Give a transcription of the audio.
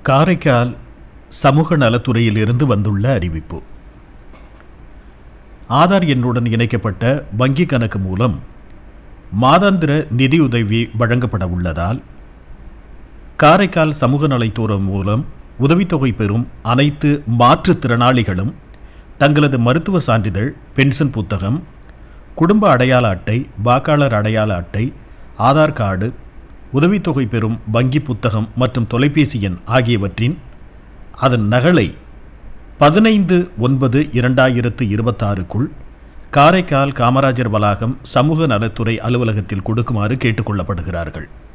காரைக்கால் சமூக நலத்துறையிலிருந்து வந்துள்ள அறிவிப்பு ஆதார் எண்ணுடன் இணைக்கப்பட்ட வங்கி கணக்கு மூலம் மாதாந்திர நிதியுதவி வழங்கப்பட உள்ளதால் காரைக்கால் சமூக நலத்துறை மூலம் உதவித்தொகை பெறும் அனைத்து மாற்றுத்திறனாளிகளும் தங்களது மருத்துவ சான்றிதழ் பென்ஷன் புத்தகம் குடும்ப அடையாள அட்டை வாக்காளர் அடையாள அட்டை ஆதார் கார்டு உதவித்தொகை பெறும் வங்கி புத்தகம் மற்றும் தொலைபேசி எண் ஆகியவற்றின் அதன் நகலை பதினைந்து ஒன்பது இரண்டாயிரத்து இருபத்தாறுக்குள் காரைக்கால் காமராஜர் வளாகம் சமூக நலத்துறை அலுவலகத்தில் கொடுக்குமாறு கேட்டுக்கொள்ளப்படுகிறார்கள்